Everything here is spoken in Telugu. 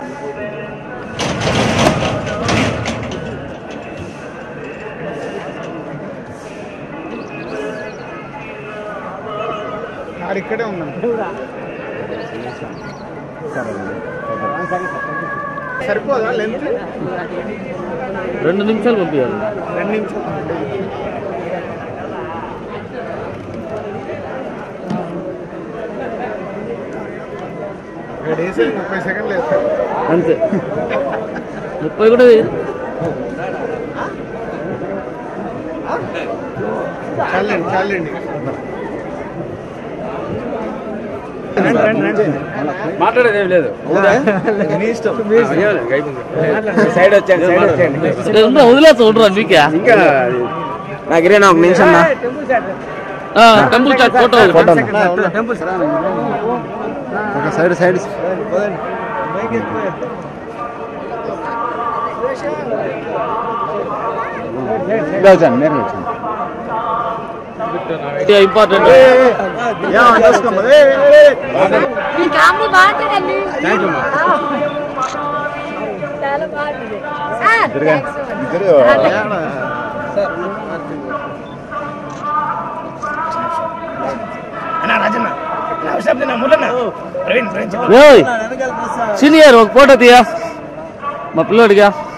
ఆడు ఇక్కడే ఉన్నాను సరిపోదా లెంత్ రెండు నిమిషాలు పంపించాలి రెండు నిమిషాలు ఇక్కడ వేసి ముప్పై సెకండ్లు వేస్తారు అంతే ముప్పై కూడా వేయదు. చాలండి చాలండి మాట్లాడేది ఏం లేదు సైడ్ వచ్చాను సైడ్ వచ్చాను ఏ, ఉందా వదిలేస్తా ఉండరా మీకే ఇంకా నాగిరేనా ఒక నిమిషం నా ఆ, టెంపుల్ చాట్ ఫోటో ఒక సైడ్ సైడ్ వచ్చాను నేను వచ్చాను ఇంపార్టెంట్ మీ కామెడీ బాగుంటుందండి చాలా బాగుంటుంది sir thanks so much. Senior ఒక ఫోటో తీయా మా పిల్లోడిగా